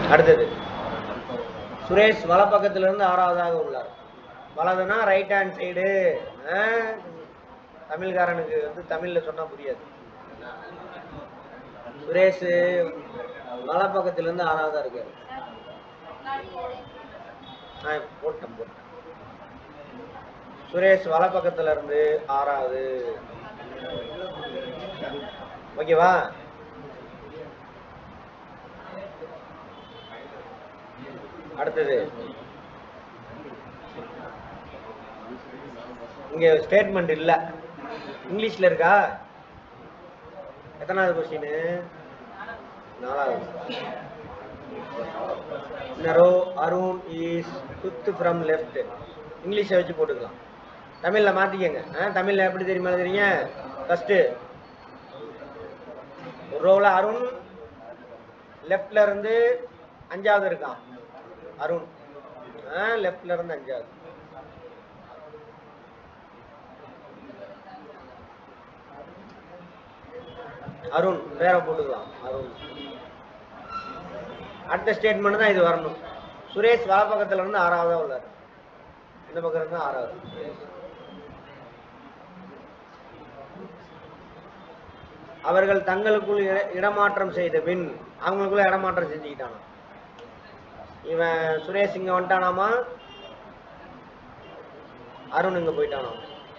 அடுத்தது சுரேஷ் வலப்பக்கத்துல இருந்து ஆறாவதாக உள்ளார் வலதுனா ரைட் ஹேண்ட் சைடு தமிழ்காரனுக்கு வந்து தமிழ்ல சொன்னா புரியாது சுரேஷ் வலப்பக்கத்துல இருந்து ஆறாவதா இருக்காரு ஆ போட்டேன் போட்டேன் சுரேஷ் வலப்பக்கத்துல இருந்து ஆறாவது ஓகேவா அடுத்தது இங்க ஸ்டேட்மெண்ட் இல்ல இங்கிலீஷ்ல இருக்கா எத்தனாவது கொஸ்டின் நாலாவது நரோ Arun is fifth from left இங்கிலீஷை வச்சு போட்டுக்கலாம் தமிழ்ல மாத்திக்கங்க ஆ, தமிழ்ல எப்படி தெரியுமா எழுதுறீங்க ஃபர்ஸ்ட் ஒரு ரோல அருண் லெஃப்ட்ல இருந்து அஞ்சாவது இருக்கான் அருண் லெஃப்ட்ல இருந்து அஞ்சாவது அருண் வேற போட்டுக்கலாம் அருண் அடுத்த ஸ்டேட்மெண்ட் தான் இது வரணும் சுரேஷ் வல பக்கத்துல இருந்து ஆறாவதா உள்ளார் இந்த பக்கம் இருந்து ஆறாவது அவர்கள் தங்களுக்குள் இட- இடமாற்றம் செய்த பின் அவங்களுக்குள்ள இடமாற்றம் செஞ்சுக்கிட்டானா இவன் சுரேஷ் இங்க வந்துட்டானாமா அருண் இங்க போயிட்டானா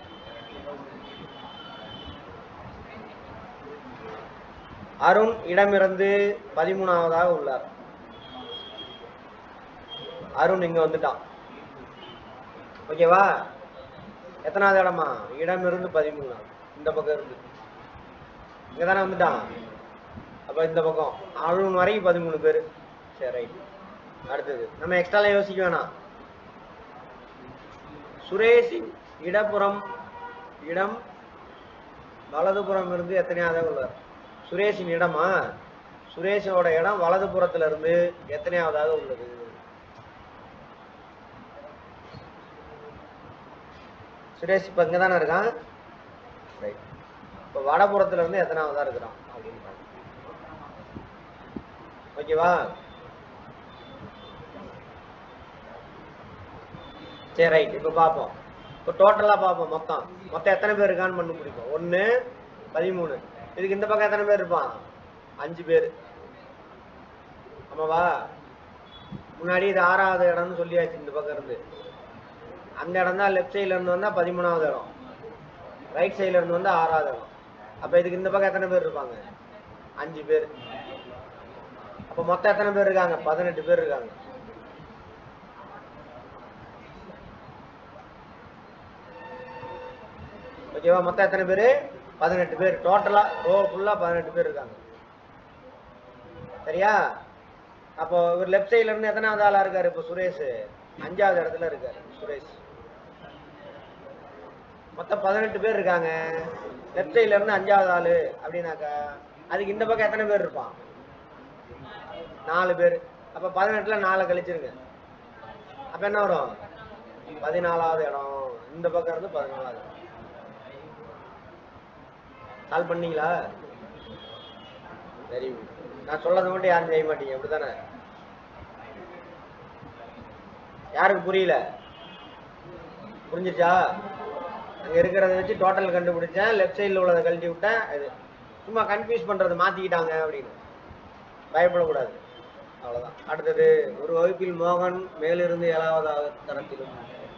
அருண் இடமிருந்து பதிமூணாவதாக உள்ளார் அருண் இங்க வந்துட்டான் ஓகேவா எத்தனாவது இடமா இடம் இருந்து பதிமூணாவது இந்த பக்கம் இருந்து இங்க தானே வந்துட்டான் அப்ப இந்த பக்கம் அருண் வரைக்கும் பதிமூணு பேர் சரி ரைட் அடுத்தது நம்ம எக்ஸ்ட்ராலாம் யோசிக்க வேணாம் சுரேஷின் இடப்புறம் இடம் வலதுபுறம் இருந்து எத்தனையாவது உள்ளார் சுரேஷின் இடமா சுரேஷோட இடம் வலதுபுறத்துல இருந்து எத்தனையாவதாக உள்ளது சுரேஷ் இப்ப இங்க தானே இருக்கான் ரைட் இப்ப வடபுறத்துல இருந்து எத்தனாவதா இருக்கிறான் அப்படின்னு பாருங்க. ஓகேவா சரி ரைட் இப்ப பார்ப்போம் இப்போ டோட்டலா பார்ப்போம் மொத்தம் மொத்தம் எத்தனை பேர் இருக்கான்னு பண்ணு பிடிப்போம் ஒன்னு பதிமூணு இதுக்கு இந்த பக்கம் எத்தனை பேர் இருப்பான் அஞ்சு பேர் ஆமாவா முன்னாடி இது ஆறாவது இடம்னு சொல்லியாச்சு இந்த பக்கம் இருந்து அந்த இடம் தான் லெஃப்ட் சைடுல இருந்து வந்தா பதிமூணாவது இடம் ரைட் சைடுல இருந்து வந்தா ஆறாவது இடம் அப்ப இதுக்கு இந்த பக்கம் எத்தனை பேர் இருப்பாங்க அஞ்சு பேர் அப்ப மொத்தம் எத்தனை பேர் இருக்காங்க பதினெட்டு பேர் இருக்காங்க ஓகேவா மொத்தம் எத்தனை பேர் பதினெட்டு பேர் டோட்டலா ரோ ஃபுல்லா பதினெட்டு பேர் இருக்காங்க சரியா அப்போ இவர் லெஃப்ட் சைடுல இருந்து எத்தனாவது ஆளா இருக்காரு இப்போ சுரேஷ் அஞ்சாவது இடத்துல இருக்காரு சுரேஷ் மொத்தம் பதினெட்டு பேர் இருக்காங்க லெஃப்ட் சைடுல இருந்து அஞ்சாவது ஆளு அப்படின்னாக்கா அதுக்கு இந்த பக்கம் எத்தனை பேர் இருப்பான் நாலு பேர் அப்ப பதினெட்டுல நாலு கழிச்சிருங்க அப்ப என்ன வரும் பதினாலாவது இடம் இந்த பக்கம் இருந்து பதினாலாவது கால் பண்ணீங்களா வெரி குட் நான் சொல்லதை மட்டும் யாரும் செய்ய மாட்டீங்க அப்படிதானே யாருக்கு புரியல புரிஞ்சிச்சா அங்க இருக்கிறத வச்சு டோட்டல் கண்டுபிடிச்சேன் லெஃப்ட் சைடுல உள்ளதை கழட்டி விட்டேன் இது சும்மா கன்ஃபியூஸ் பண்றது மாத்திக்கிட்டாங்க அப்படின்னு பயப்படக்கூடாது அவ்வளவுதான் அடுத்தது ஒரு வகுப்பில் மோகன் மேலிருந்து ஏழாவதாக தரத்திலும்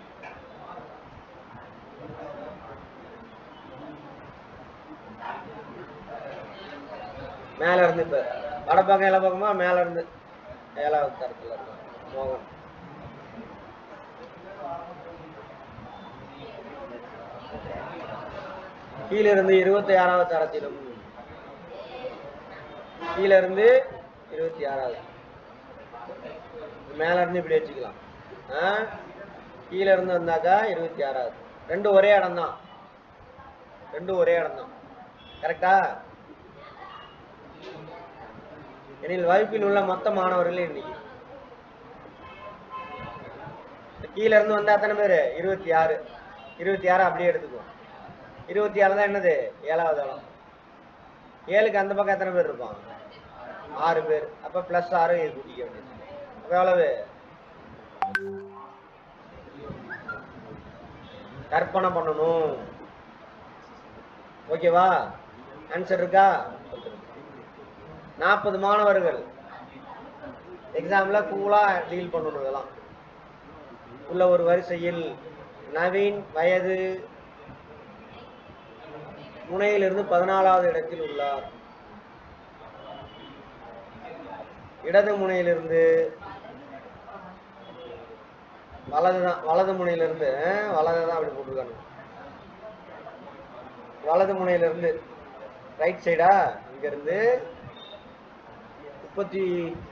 மேல இருந்து இப்ப வடப்பக்கம் இல பக்கமா மேல இருந்து ஏழாவது தரத்துல இருக்கான் மோகன் கீழ இருந்து இருபத்தி ஆறாவது தரத்திலும் கீழ இருந்து இருபத்தி ஆறாவது மேல இருந்து இப்படி வச்சுக்கலாம் ஆ? கீழ இருந்து வந்தாக்கா இருபத்தி ஆறாவது ரெண்டும் ஒரே இடம் தான் ரெண்டும் ஒரே இடம் தான் கரெக்டா எனில் வகுப்பில் உள்ள மொத்த மாணவர்கள் இன்னைக்கு கீழ இருந்து வந்தா எத்தனை பேரு இருபத்தி ஆறு இருபத்தி ஆறு அப்படியே எடுத்துக்குவோம் இருபத்தி ஆறு தான் என்னது ஏழாவது இடம் ஏழுக்கு அந்த பக்கம் எத்தனை பேர் இருப்பான் ஆறு பேர் அப்ப பிளஸ் ஆறு இது கூட்டிக்க வேண்டியது அப்ப எவ்வளவு கற்பனை பண்ணணும் ஓகேவா ஆன்சர் இருக்கா நாற்பது மாணவர்கள் எக்ஸாம்ல கூலா டீல் பண்ணணும் இதெல்லாம் உள்ள ஒரு வரிசையில் நவீன் வயது முனையிலிருந்து பதினாலாவது இடத்தில் உள்ளார் இடது முனையிலிருந்து வலது தான் வலது முனையிலிருந்து அஹ், வலது தான் அப்படி போட்டிருக்காங்க வலது முனையிலிருந்து ரைட் சைடா இங்க இருந்து முப்பத்தி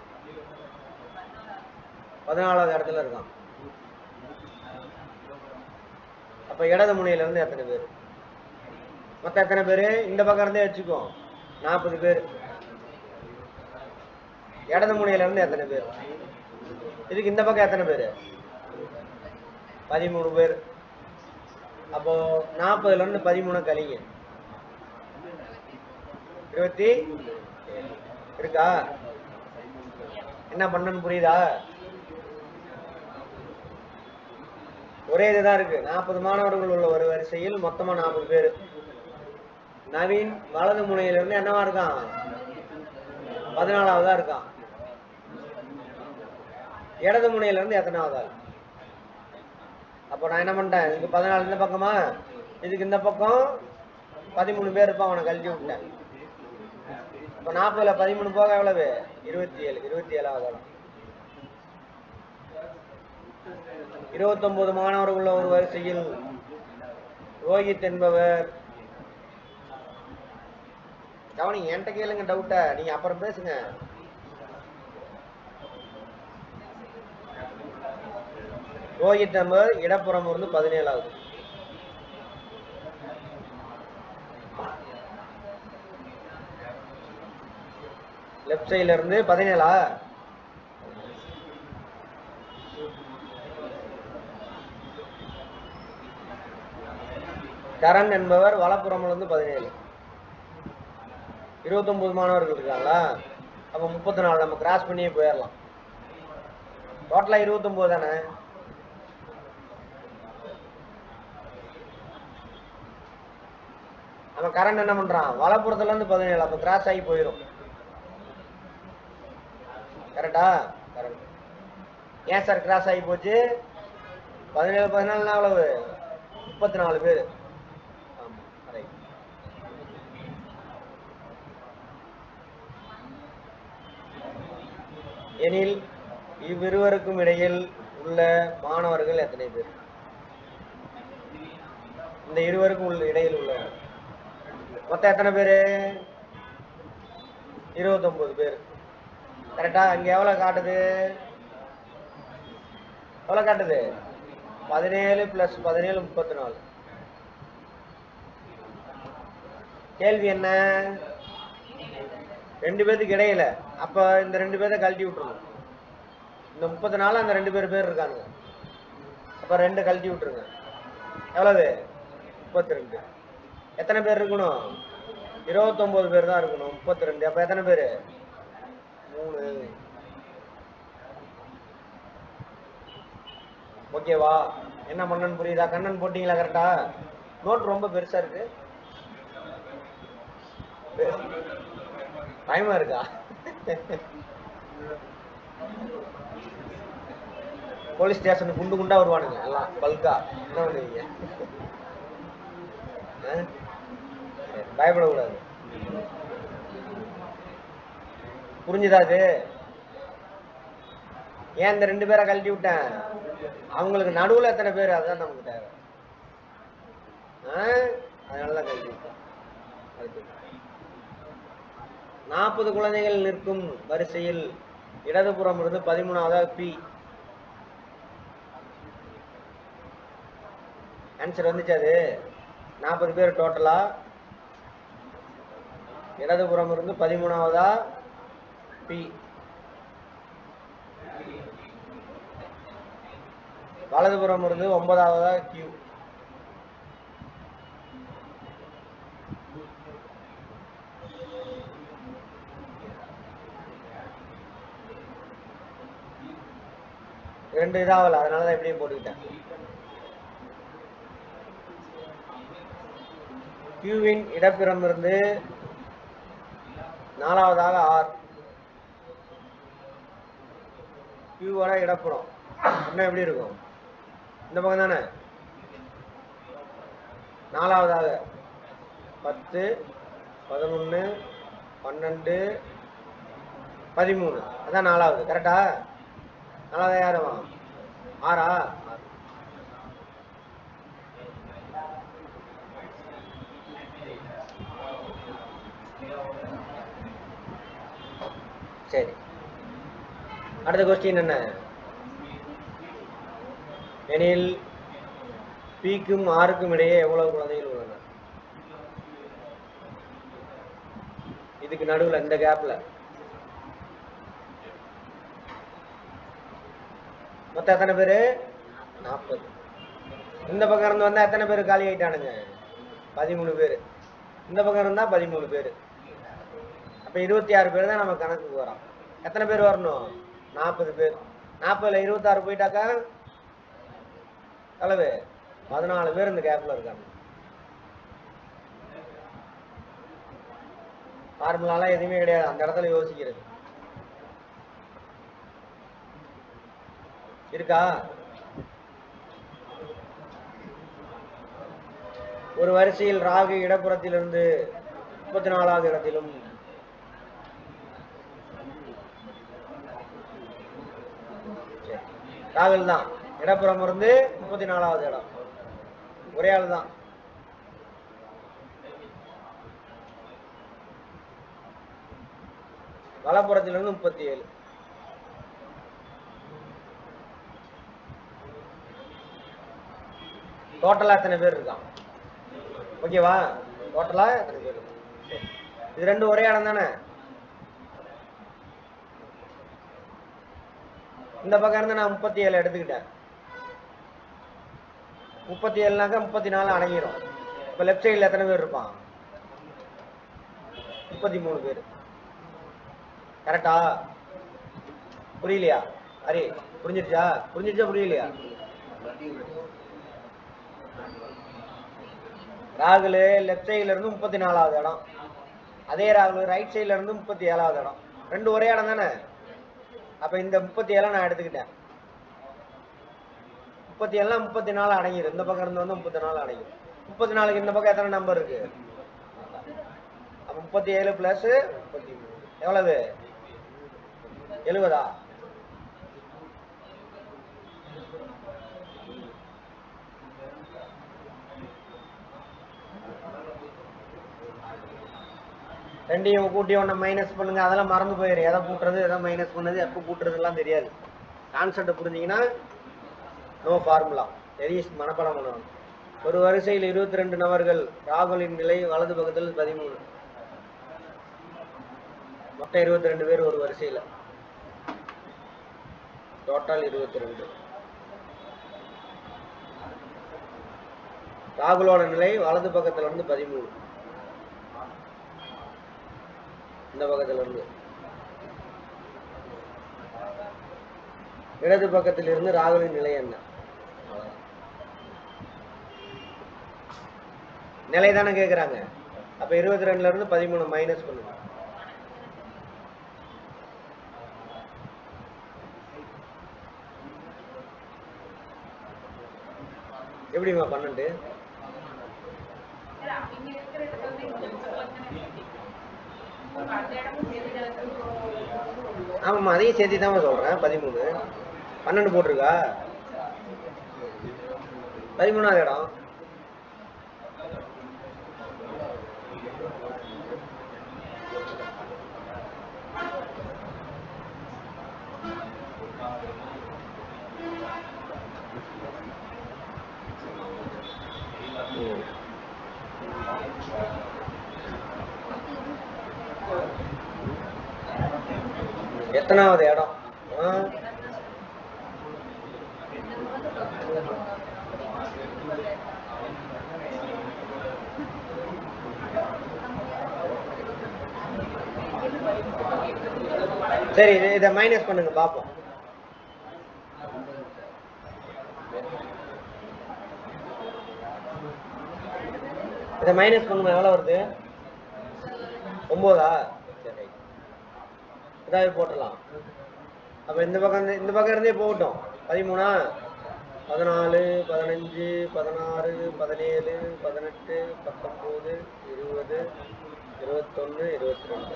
பதினாலாவது இடத்துல இருக்கான் அப்ப இடது முனையில இருந்து எத்தனை பேர் மொத்தம் எத்தனை பேர் இந்த பக்கம் இருந்தே வச்சுக்கோ நாற்பது பேர் இடது முனையில இருந்து எத்தனை பேர் இதுக்கு இந்த பக்கம் எத்தனை பேர் பதிமூணு பேர் அப்போ நாற்பதுல இருந்து பதிமூணு கழிங்க இருபத்தி ஏழு. இருக்கா என்ன பண்ணன்னு புரியுதா ஒரே இதுதான் இருக்கு நாற்பது மாணவர்கள் உள்ள ஒரு வரிசையில் மொத்தமா நாற்பது பேர் நவீன் வலது முனையில இருந்து என்னவா இருக்கான் பதினாலாவதா இருக்கான் இடது முனையில இருந்து எத்தனாவதா அப்போ நான் என்ன பண்ணிட்டேன் இதுக்கு பதினாலு இந்த பக்கமா இதுக்கு இந்த பக்கம் பதிமூணு பேர் இருப்பான் அவனை கழட்டி விட்டேன் இப்போ நாற்பதுல பதிமூணு போக எவ்வளவு இருபத்தி ஏழு இருபத்தி ஏழாவது இடம் இருபத்தொன்பது மாணவர்கள் உள்ள ஒரு வரிசையில் ரோஹித் என்பவர் கவனி என்கிட்ட கேளுங்க டவுட்டை நீங்க அப்புறம் பேசுங்க ரோஹித் நம்பர் இடப்புறம் இருந்து பதினேழாவது லெஃப்ட் சைடுல இருந்து பதினேழா கரண் என்பவர் வலப்புறம்ல இருந்து பதினேழு இருபத்தொன்பது மாணவர்கள் இருக்காங்களா அப்ப முப்பத்தி நாலு நம்ம கிராஸ் பண்ணியே போயிடலாம் டோட்டலா இருபத்தொன்பது தானே நம்ம கரண்ட் என்ன பண்றான் வலப்புறத்துல இருந்து பதினேழு அப்ப கிராஸ் ஆகி போயிடும் கரெக்டா கரெக்ட் ஏன் சார் கிராஸ் ஆகி போச்சு பதினேழு பதினாலுனா எவ்வளவு முப்பத்தி நாலு பேர் ஆமா correct. எனில் இவ்விருவருக்கும் இடையில் உள்ள மாணவர்கள் எத்தனை பேர் இந்த இருவருக்கும் உள்ள இடையில் உள்ள மொத்தம் எத்தனை பேரு இருபத்தொன்பது பேர் கரெக்டா இங்க எவ்வளவு காட்டுது எவ்வளவு காட்டுது பதினேழு பிளஸ் பதினேழு முப்பத்தி நாலு கேள்வி என்ன ரெண்டு பேத்துக்கு இடையில அப்ப இந்த ரெண்டு பேரை கழட்டி விட்டுருங்க இந்த முப்பத்தி நாலு அந்த ரெண்டு பேர் பேர் இருக்கானுங்க அப்ப ரெண்டு கழட்டி விட்டுருங்க எவ்வளவு முப்பத்தி ரெண்டு எத்தனை பேர் இருக்கணும் இருபத்தொன்பது பேர் தான் இருக்கணும் முப்பத்தி ரெண்டு அப்ப எத்தனை பேர் மூணு ஓகேவா என்ன பண்ணன்னு புரியுதா கண்ணன் போட்டீங்களா கரெக்டா நோட் ரொம்ப பெருசா இருக்கு பெ- பயமா இருக்கா போலீஸ் ஸ்டேஷன் குண்டு குண்டா வருவானுங்க எல்லாம் பல்கா என்ன பண்ணுவீங்க ஆ? சரி, பயப்படக்கூடாது புரிஞ்சுதா அது ஏன் இந்த ரெண்டு பேரை கழட்டி விட்டேன் அவங்களுக்கு நடுவுல எத்தனை பேர் அதுதான் நமக்கு தேவை ஆ? அதனாலதான் கழட்டி விட்டேன் அடுத்து. நாற்பது குழந்தைகள் நிற்கும் வரிசையில் இடதுபுறம் இருந்து பதிமூணாவதா பி ஆன்சர் வந்துச்சு அது நாற்பது பேர் டோட்டலா இடதுபுறம் இருந்து பதிமூணாவதா பி வலதுபுறம் இருந்து ஒன்பதாவதா கியூ ரெண்டு இதாகல அதனால தான் இப்படியே போட்டுக்கிட்டேன் கியூவின் இடப்பிறம் இருந்து நாலாவதாக ஆர் கியூவோட இடப்புறம் இன்னும் எப்படி இருக்கும் இந்த பக்கம் தானே நாலாவதாக பத்து பதினொன்று பன்னெண்டு பதிமூணு அதான் நாலாவது கரெக்டா நாலாவது யாருமா ஆறா ஆறு. சரி அடுத்த கொஸ்டின் என்ன எனில் பிக்கும் ஆருக்கும் இடையே எவ்வளவு குழந்தைகள் உள்ளன இதுக்கு நடுவுல இந்த கேப்ல மொத்தம் எத்தனை பேரு நாற்பது இந்த பக்கம் இருந்து வந்தா எத்தனை பேர் காலி ஆயிட்டானுங்க பதிமூணு பேர் இந்த பக்கம் இருந்தா பதிமூணு பேர் அப்ப இருபத்தி ஆறு பேர் தான் நம்ம கணக்குக்கு வரோம் எத்தனை பேர் வரணும் நாற்பது பேர் நாற்பதுல இருபத்தாறு போயிட்டாக்கா அளவு பதினாலு பேர் இந்த கேப்ல இருக்காங்க ஃபார்முலாலாம் எதுவுமே கிடையாது அந்த இடத்துல யோசிக்கிறது இருக்கா ஒரு வரிசையில் ராகு இடப்புறத்திலிருந்து முப்பத்தி நாலாவது இடத்திலும் சரி. ராகுல் தான் இடப்புறம் இருந்து முப்பத்தி நாலாவது இடம் ஒரே ஆள் தான் வலப்புறத்திலிருந்து முப்பத்தி ஏழு டோட்டலா எத்தனை பேர் இருக்கான் ஓகேவா டோட்டலா எத்தனை பேர் இருக்கான் சரி. இது ரெண்டும் ஒரே இடம் தானே இந்த பக்கம் இருந்து நான் முப்பத்தி ஏழு எடுத்துக்கிட்டேன் முப்பத்தி ஏழுனாக்கா முப்பத்தி நாலு அடங்கிரும் இப்போ லெஃப்ட் சைடில் எத்தனை பேர் இருப்பான் முப்பத்தி மூணு பேர் கரெக்டா புரியலையா ஹரி புரிஞ்சிருச்சா புரிஞ்சிருச்சா புரியலையா ராகுல் லெஃப்ட் சைடுல இருந்து முப்பத்தி நாலாவது இடம் அதே ராகுல் ரைட் சைடுல இருந்து முப்பத்தி ஏழாவது இடம் ரெண்டு ஒரே இடம் தானே அப்ப இந்த முப்பத்தி ஏழை நான் எடுத்துக்கிட்டேன் முப்பத்தி ஏழுனா முப்பத்தி நாலு அடங்கிடும் இந்த பக்கம் இருந்து வந்து முப்பத்தி நாலு அடங்கிடும் முப்பத்தி நாலுக்கு இந்த பக்கம் எத்தனை நம்பர் இருக்கு அப்ப முப்பத்தி ஏழு பிளஸ் முப்பத்தி மூணு எவ்வளவு எழுபதா ரெண்டையும் கூட்டி ஒன்று மைனஸ் பண்ணுங்க அதெல்லாம் மறந்து போயிடும் எதை கூட்டுறது எதை மைனஸ் பண்ணது எப்போ கூட்டுறதுலாம் தெரியாது கான்செப்டை புரிஞ்சிங்கன்னா நோ ஃபார்முலா பெரிய மனப்பாடம் பண்ணுவாங்க ஒரு வரிசையில் இருபத்தி ரெண்டு நபர்கள் ராகுலின் நிலை வலது பக்கத்தில் பதிமூணு மொத்தம் இருபத்தி ரெண்டு பேர் ஒரு வரிசையில் டோட்டல் இருபத்தி ரெண்டு ராகுலோட நிலை வலது பக்கத்துல இருந்து பதிமூணு இந்த பக்கத்துல இருந்து இடது பக்கத்தில் இருந்து ராகுலின் நிலை என்ன அவ்வளவுதான். நிலை தானே கேக்குறாங்க அப்ப இருபத்தி ரெண்டுல இருந்து பதிமூணு மைனஸ் பண்ணுங்க எப்படிம்மா பன்னெண்டு ஆமாம்மா அதையும் சேர்த்து தான் சொல்றேன் பதிமூணு பன்னெண்டு போட்டிருக்கா பதிமூணாவது இடம் ம். எத்தனாவது இடம் ஆ? சரி இதை- இதை மைனஸ் பண்ணுங்க பார்ப்போம் இதை மைனஸ் பண்ணுமா எவ்வளோ வருது ஒம்போதா சரி இதாவது போட்டுடலாம் அப்போ இந்த பக்கம் இருந்து- இந்த பக்கம் இருந்தே போகட்டும் பதிமூணா பதினாலு பதினஞ்சு பதினாறு பதினேழு பதினெட்டு பத்தொம்போது இருபது இருபத்தொன்று இருபத்தி ரெண்டு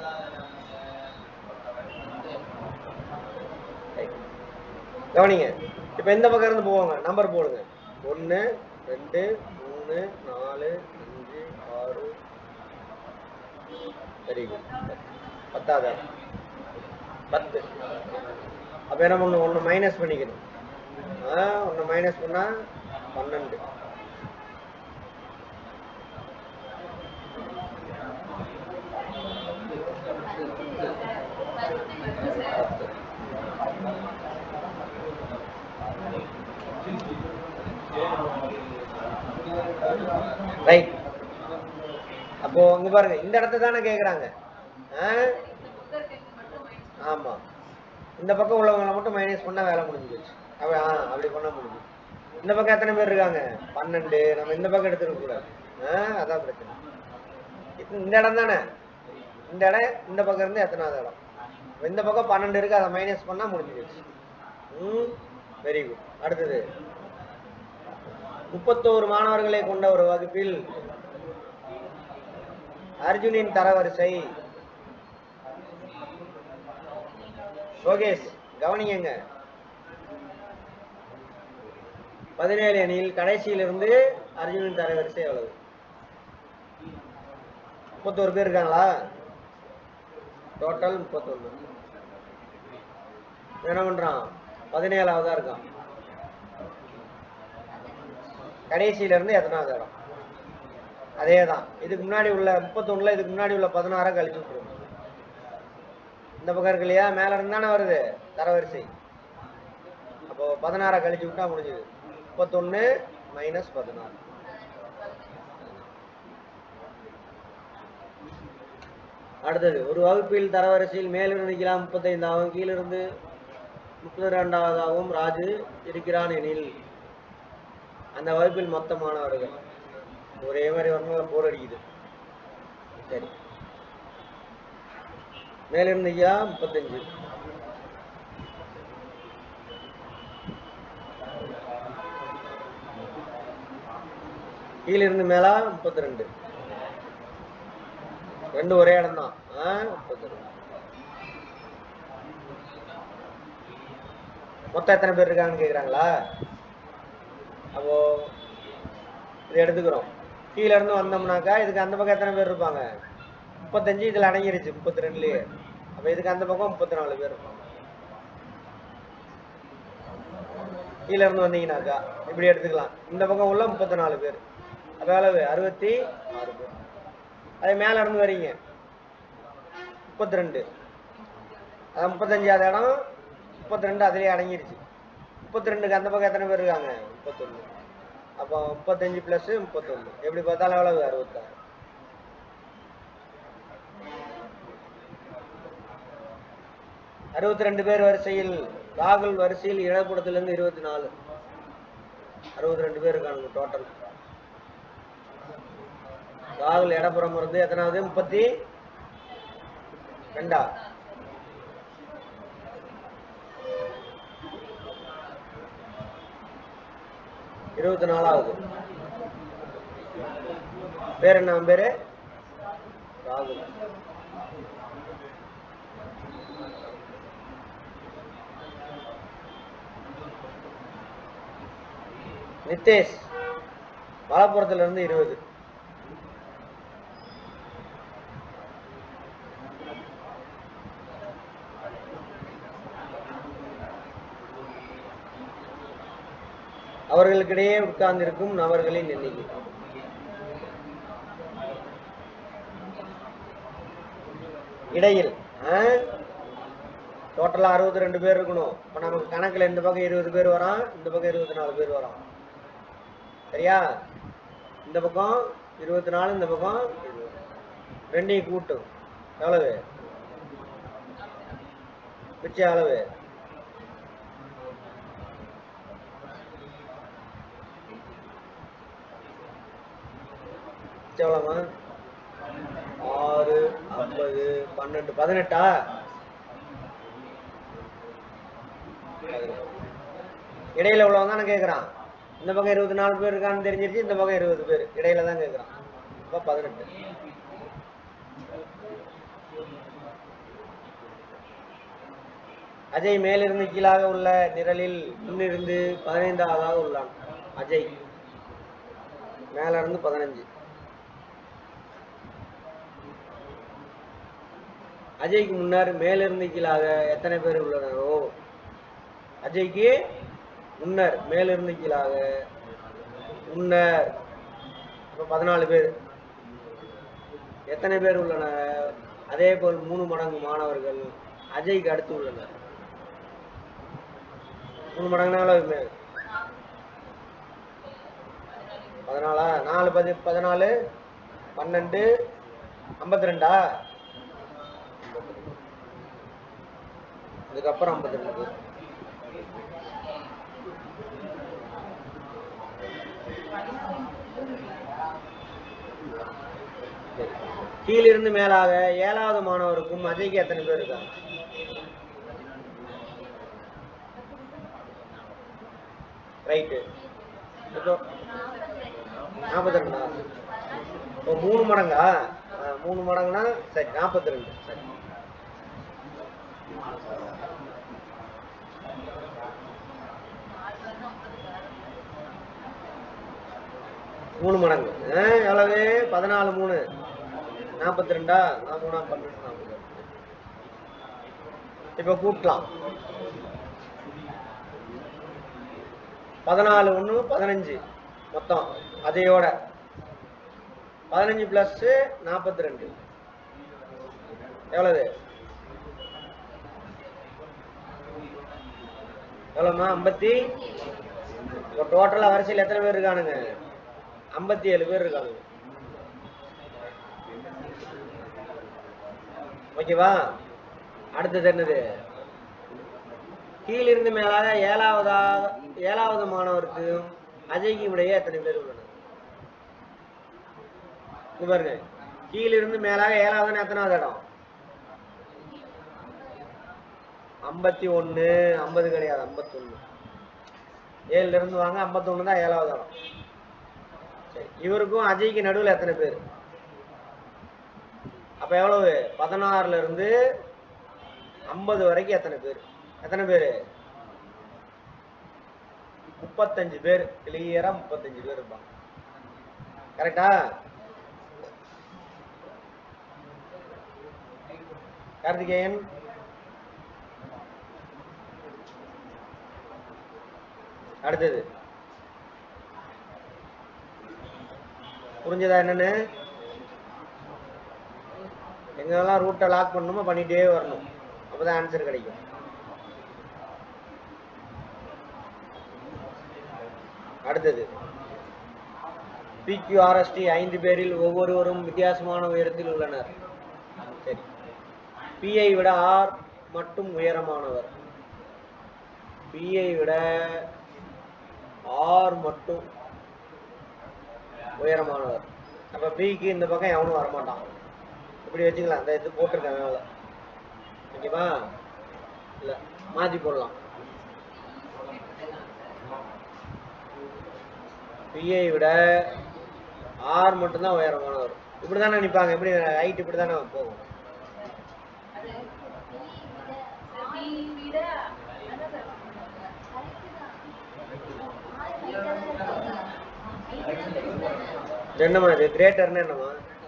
கவனிங்க இப்போ இந்த பக்கம் இருந்து போவாங்க நம்பர் போடுங்க ஒன்று ரெண்டு மூணு நாலு அஞ்சு ஆறு வெரி குட் பத்தாவது பத்து அப்போ என்ன பண்ணணும் ஒன்று மைனஸ் பண்ணிக்கணும் ஆ ஒன்று மைனஸ் பண்ணால் பன்னெண்டு பத்து ரைட் அப்போ இங்க பாருங்க இந்த இடத்த தானே கேக்குறாங்க ஆ? ஆமா இந்த பக்கம் உள்ளவங்களை மட்டும் மைனஸ் பண்ணா வேலை முடிஞ்சு போச்சு அப்ப ஆ அப்படி பண்ணா முடிஞ்சு இந்த பக்கம் எத்தனை பேர் இருக்காங்க பன்னெண்டு நம்ம இந்த பக்கம் எடுத்துக்க கூடாது ஆ, அதான் பிரச்சனை இது- இந்த இடம் தானே இந்த இடம் இந்த பக்கம் இருந்து எத்தனாவது இடம் இப்ப இந்த பக்கம் பன்னெண்டு இருக்கு அதை மைனஸ் பண்ணா முடிஞ்சு போச்சு ம் வெரி குட் அடுத்தது முப்பத்தோரு மாணவர்களை கொண்ட ஒரு வகுப்பில் அர்ஜுனின் தரவரிசை யோகேஷ் கவனிங்க பதினேழு அணியில் கடைசியிலிருந்து அர்ஜுனின் தரவரிசை எவ்வளவு முப்பத்தோரு பேர் இருக்காங்களா டோட்டல் முப்பத்தொன்னு என்ன பண்றான் பதினேழாவதா இருக்கான் கடைசியில இருந்து எத்தனாவது இடம் அதே தான் இதுக்கு முன்னாடி உள்ள முப்பத்தொன்னுல இதுக்கு முன்னாடி உள்ள பதினாறை கழிச்சு விட்டுருவோம் இந்த பக்கம் இருக்கு இல்லையா மேல இருந்து தானே வருது தரவரிசை அப்போ பதினாறை கழிச்சு விட்டா முடிஞ்சது முப்பத்தொன்னு மைனஸ் பதினாறு அடுத்தது ஒரு வகுப்பில் தரவரிசையில் மேலிருந்து நிற்கலாம் முப்பத்தைந்தாகவும் கீழிருந்து முப்பத்தி ரெண்டாவதாகவும் ராஜு இருக்கிறான் எனில் அந்த வகுப்பில் மொத்த மாணவர்கள் ஒரே மாதிரி வரணும் போர் அடிக்குது சரி மேலிருந்து ஐயா முப்பத்தஞ்சு கீழிருந்து மேலா முப்பத்தி ரெண்டு ரெண்டு ஒரே இடம் தான் முப்பத்தி ரெண்டு மொத்தம் எத்தனை பேர் இருக்காங்கன்னு கேக்குறாங்களா அப்போ இது எடுத்துக்கிறோம் கீழ இருந்து வந்தோம்னாக்கா இதுக்கு அந்த பக்கம் எத்தனை பேர் இருப்பாங்க முப்பத்தஞ்சு இதுல அடங்கிருச்சு முப்பத்தி ரெண்டுலயே அப்ப இதுக்கு அந்த பக்கம் முப்பத்தி நாலு பேர் இருப்பாங்க கீழ இருந்து வந்தீங்கன்னாக்கா இப்படி எடுத்துக்கலாம் இந்த பக்கம் உள்ள முப்பத்தி நாலு பேர் அப்ப எவ்வளவு அறுபத்தி ஆறு பேர் அதே மேல இருந்து வரீங்க முப்பத்தி ரெண்டு அதான் முப்பத்தஞ்சாவது இடம் முப்பத்தி ரெண்டு அதுலயே அடங்கிருச்சு முப்பத்தி ரெண்டுக்கு அந்த பக்கம் எத்தனை பேர் இருக்காங்க முப்பத்தொன்னு அப்போ முப்பத்தஞ்சு பிளஸ் முப்பத்தொன்னு எப்படி பார்த்தாலும் எவ்வளவு அறுபத்தாறு அறுபத்தி ரெண்டு பேர் வரிசையில் ராகுல் வரிசையில் இடப்புறத்திலிருந்து இருபத்தி நாலு அறுபத்தி ரெண்டு பேர் இருக்கானுங்க டோட்டல் ராகுல் இடப்புறம் இருந்து எத்தனாவது முப்பத்தி ரெண்டா இருபத்தி நாலாவது பேர் என்ன அவன் பேரு ராகுல் நித்தேஷ் மலப்புறத்துல இருந்து இருபது அவர்களுக்கிடையே உட்கார்ந்திருக்கும் நபர்களின் எண்ணிக்கை இடையில் டோட்டலா அறுபத்தி ரெண்டு பேர் இருக்கணும் இப்ப நமக்கு கணக்குல இந்த பக்கம் இருபது பேர் வரான் இந்த பக்கம் இருபத்தி நாலு பேர் வரான் சரியா இந்த பக்கம் இருபத்தி நாலு இந்த பக்கம் இருபது. ரெண்டையும் கூட்டும் எவ்வளவு மிச்ச அளவு எவ்வளோமா ஆறு ஐம்பது பன்னெண்டு பதினெட்டா இடையில இவ்வளவு தானே கேட்குறான் இந்த பக்கம் இருபத்தி நாலு பேர் இருக்கான்னு தெரிஞ்சிருச்சு இந்த பக்கம் இருபது பேர் இடையில தான் கேட்குறான் இப்போ பதினெட்டு அஜய் மேலிருந்து கீழாக உள்ள நிரலில் முன்னிருந்து பதினைந்தாவதாக உள்ளான் அஜய் மேல இருந்து பதினஞ்சு அஜய்க்கு முன்னர் மேலிருந்து கீழாக எத்தனை பேர் உள்ளனரோ அஜய்க்கு முன்னர் மேலிருந்து கீழாக முன்னர் இப்போ பதினாலு பேர் எத்தனை பேர் உள்ளனர் அதே போல் மூணு மடங்கு மாணவர்கள் அஜய்க்கு அடுத்து உள்ளனர் மூணு மடங்குனா எவ்வளவு பேர் பதினாலா நாலு பதி பதினாலு பன்னெண்டு ஐம்பத்தி ரெண்டா இதுக்கப்புறம் ஐம்பத்தி ரெண்டு பேர் சரி. கீழிருந்து மேலாக ஏழாவது மாணவருக்கும் அஜய்க்கு எத்தனை பேர் இருக்காங்க ரைட்டு இப்போ நாற்பத்தி ரெண்டா இப்போ மூணு மடங்கா ஆ, மூணு மடங்குனா சரி நாற்பத்தி ரெண்டு சரி மூணு மடங்கு ஆ, எவ்வளவு பதினாலு மூணு நாற்பத்தி ரெண்டா நான் மூணா பன்னெண்டு நாற்பது இப்போ கூட்டலாம் பதினாலு ஒன்று பதினஞ்சு மொத்தம் அதையோட பதினஞ்சு ப்ளஸ் நாற்பத்தி ரெண்டு எவ்வளவு எவ்வளோம்மா ஐம்பத்தி இப்போ டோட்டலாக வரிசையில் எத்தனை பேர் இருக்கானுங்க ஐம்பத்தி ஏழு பேர் இருக்காங்க ஓகேவா அடுத்தது என்னது கீழிருந்து மேலாக ஏழாவதாக ஏழாவது மாணவருக்கு அஜய்க்கு இடையே எத்தனை பேர் உள்ளனர் இங்க பாருங்க கீழிருந்து மேலாக ஏழாவதுன்னு எத்தனாவது இடம் ஐம்பத்தி ஒன்று ஐம்பது கிடையாது ஐம்பத்தொன்று ஏழுல இருந்து வாங்க ஐம்பத்தொன்று தான் ஏழாவது இடம் சரி இவருக்கும் அஜய்க்கு நடுவில் எத்தனை பேர் அப்ப எவ்வளவு பதினாறுல இருந்து ஐம்பது வரைக்கும் எத்தனை பேர் எத்தனை பேர் முப்பத்தஞ்சு பேர் கிளியரா முப்பத்தஞ்சு பேர் இருப்பாங்க கரெக்டா கார்த்திகேயன் அடுத்தது புரிஞ்சதா என்னன்னு எங்கெல்லாம் ரூட்டை லாக் பண்ணணுமோ பண்ணிட்டே வரணும் அப்பதான் ஆன்சர் கிடைக்கும் அடுத்தது பிக்யூஆர்எஸ்டி ஐந்து பேரில் ஒவ்வொருவரும் வித்தியாசமான உயரத்தில் உள்ளனர் சரி பிஐ விட ஆர் மட்டும் உயரமானவர் பிஐ விட ஆர் மட்டும் உயரமானவர் அப்ப பிக்கு இந்த பக்கம் எவனும் வரமாட்டான் இப்படி வச்சுக்கலாம் இந்த இது போட்டிருக்கேன் மேல ஓகேவா இல்ல மாத்தி போடலாம் பிஐ விட ஆர் மட்டும்தான் உயரமானவர் இப்படி தானே நிற்பாங்க எப்படி ஹைட் இப்படி தானே போகும் என்னம்மா இது கிரேட்டர்னு என்னம்மா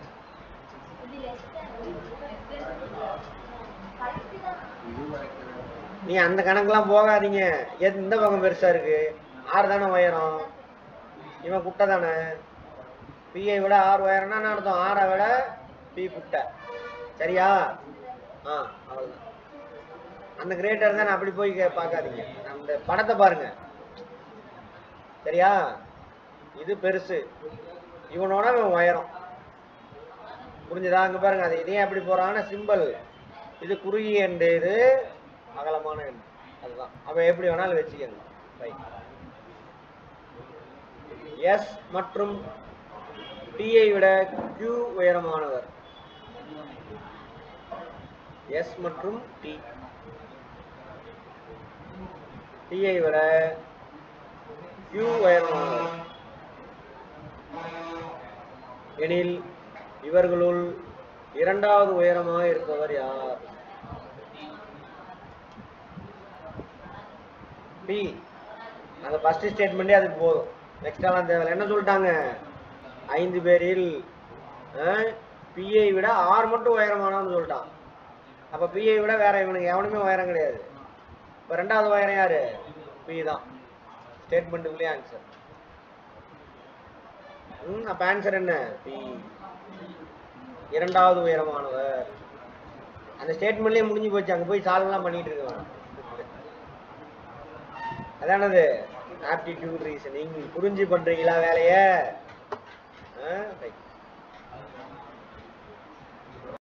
நீ அந்த கணக்கெல்லாம் போகாதீங்க எது இந்த பக்கம் பெருசா இருக்கு ஆறு தானே உயரம் இவன் குட்டை தானே பிஐ விட ஆறு உயரம்னா என்ன அர்த்தம் ஆறை விட பி குட்டை சரியா ஆ அவ்வளவுதான் அந்த கிரேட்டர் தான் அப்படி போய் கே- பார்க்காதீங்க அந்த படத்தை பாருங்க சரியா இது பெருசு இவனோட இவன் உயரம் புரிஞ்சுதா அங்க பாருங்க அது இதே அப்படி போறான சிம்பிள் இது குறுகிய எண்டு இது அகலமான எண்டு அதுதான் அவன் எப்படி வேணாலும் வச்சுக்கணும் ரைட் எஸ் மற்றும் டியை விட Q உயரமானவர் எஸ் மற்றும் டி டியை விட Q உயரமானவர் எனில் இவர்களுள் இரண்டாவது உயரமாக இருப்பவர் யார் பி அந்த ஃபர்ஸ்ட் ஸ்டேட்மெண்ட்டே அதுக்கு போதும் நெக்ஸ்டெல்லாம் தேவையில்லை என்ன சொல்லிட்டாங்க ஐந்து பேரில் பிஐ விட ஆறு மட்டும் உயரமானவன்னு சொல்லிட்டான் அப்போ பிஐ விட வேற இவனுக்கு எவனுமே உயரம் கிடையாது இப்போ ரெண்டாவது உயரம் யாரு பி தான் ஸ்டேட்மெண்ட்டுக்குள்ளே ஆன்சர் ம் அப்போ ஆன்சர் என்ன பி இரண்டாவது உயரமானவர் அந்த ஸ்டேட்மெண்ட்லேயே முடிஞ்சு போச்சு அங்கே போய் சால்வ்லாம் பண்ணிட்டு இருக்கான் அதானது ஆப்டிடியூட் ரீசனிங் புரிஞ்சு பண்றீங்களா வேலைய ஆ, right.